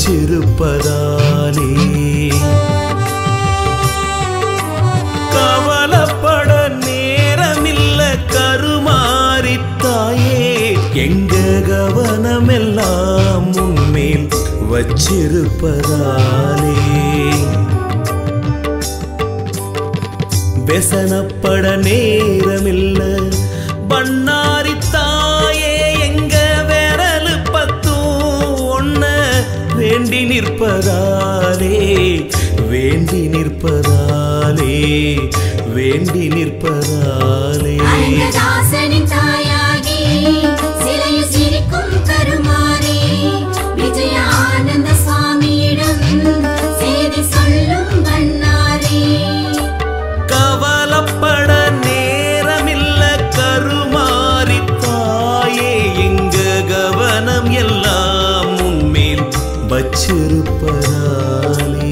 வச்சிருப்பதாலே கவலைப்பட நேரமில்ல கருமாறித்தாயே எங்க கவனமெல்லாம் உன்மேல் வச்சிருப்பதாலே வெசனப்பட நேரமில்ல பண்ணாரி தாயே எங்க விரலு பத்தும் ஒன்ன வேண்டி நிற்பதாலே வேண்டி நிற்பதாலே வேண்டி நிற்பதாலே அரங்கதாசனின் தாயாகி சிலையில் சிரிக்கும் கருமாறே விஜய ஆனந்த சுவாமியிடம் செய்தி சொல்லும் வண்ணாரே கவலைப்பட நேரமில்ல கருமாறி தாயே எங்க கவனம் எல்லாம் உன்மேல் வச்சிருப்பதாலே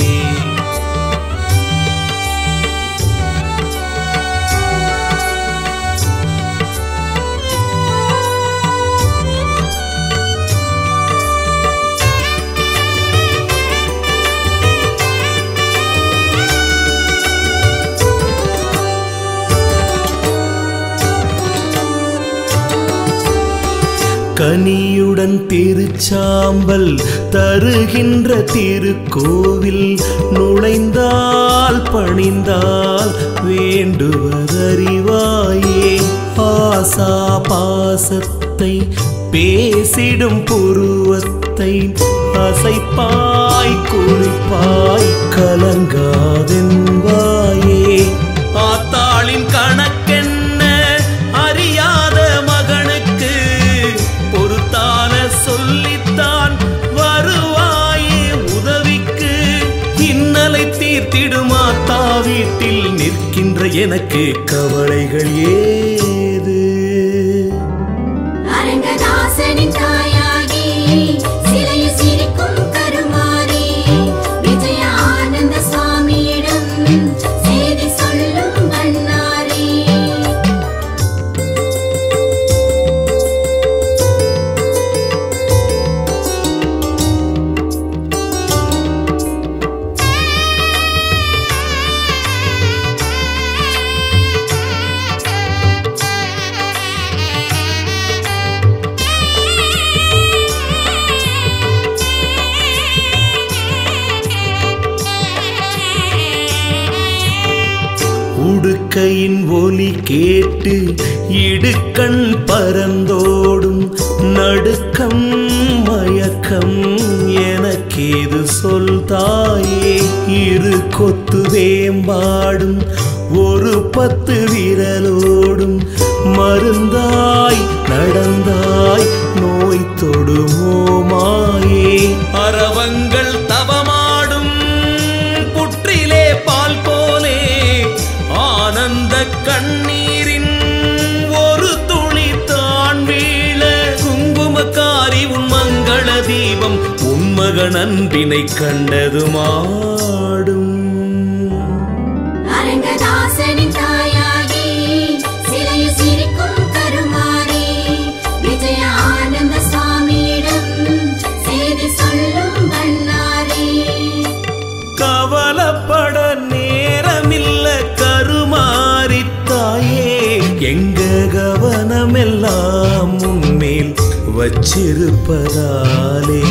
கனியுடன் திருச்சாம்பல் தருகின்ற திருக்கோவில் நுழைந்தால் பணிந்தால் வேண்டுவதறிவாயே ஆசா பாசத்தை பேசிடும் புருவத்தை அசைப்பாய் குறிப்பாய் கலங்காதென்பாயே ஆத்தாளின் கணக்கென்ன அறியாத மகனுக்கு பொறுத்தான சொல்லித்தான் வருவாயே உதவிக்கு இன்னலை தீர்த்திடுமா தா வீட்டில் நிற்கின்ற எனக்கு கவலைகள் ஏது அரங்கதாசனின் தாயாகி சிலையில் சிரிக்கும் கருமாறே விஜய ஆனந்த சுவாமியிடம் செய்தி சொல்லும் வண்ணாரே உடுக்கையின் ஒலி கேட்டு இடுக்கண் பரந்தோடும் நடுக்கம் மயக்கம் எனக்கேது சொல் தாயே இரு கொத்து வேம்பாடும் ஒரு பத்து விரலோடும் மருந்தாய் நடந்தாய் நோய் தொடுமோ மாயே அரவங்கள் தவமாடும் புற்றிலே பால் போலே ஆனந்த கண்ணீரின் ஒரு துளி தான் வீழ குங்குமக்காரி உன் மங்கள தீபம் உன்மகன் அன்பினை கண்டதுமாடும் அரங்கதாசனின் தாயாகி சிலையில் சிரிக்கும் கருமாறே விஜய ஆனந்த சுவாமியிடம் செய்தி சொல்லும் வண்ணாரே கவலைப்பட நேரமில்ல கருமாறி தாயே எங்க கவனமெல்லாம் உன்மேல் வச்சிருப்பதாலே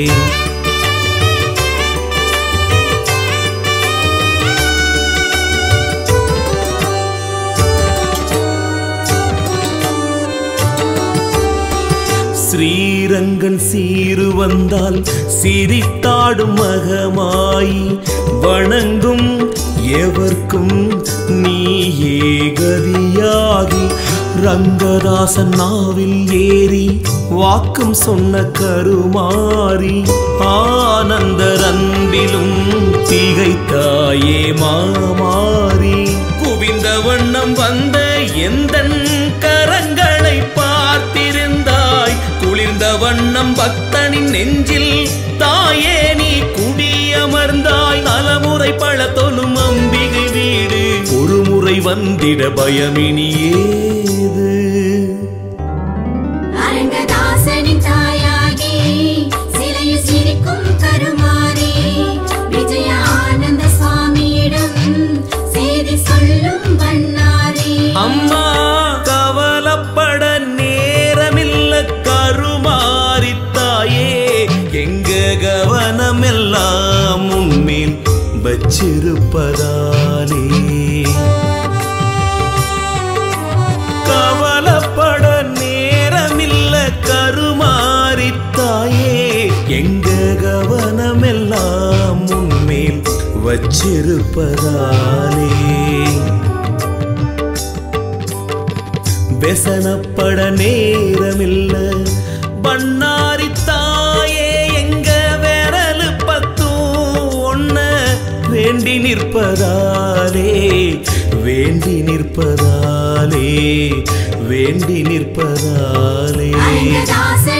ஸ்ரீரங்கன் சீரு வந்தால் சிரித்தாடும் மகமாயி வணங்கும் எவர்க்கும் நீயே கதியாகி ரங்கதாசன் நாவில் ஏறி வாக்கும் சொன்ன கருமாறி ஆனந்த அன்பிலும் திகைத்தாயே மாமாரி குவிந்த வண்ணம் வந்த எந்தன் கரங்களை பார்த்திருந்தாய் குளிர்ந்த வண்ணம் பக்தனின் நெஞ்சில் தாயே நீ குடியமர்ந்தாய் தலைமுறை பல தொழும் அம்பிகை வீடு ஒரு முறை வந்திட பயமினியேது அரங்கதாசனின் தாயாகி சிலையில் சிரிக்கும் அம்மா கவலைப்பட நேரமில்ல கருமாரித்தாயே எங்க கவனமெல்லாம் உன்மேல் வச்சிருப்பதாலே கவலைப்பட நேரமில்ல கருமாரித்தாயே எங்க கவனமெல்லாம் உன்மேல் வச்சிருப்பதாலே வெசனப்பட நேரமில்ல பண்ணாரி தாயே எங்க விரலு பத்தும் ஒன்ன வேண்டி நிற்பதாலே வேண்டி நிற்பதாலே வேண்டி நிற்பதாலே அருந்ததாச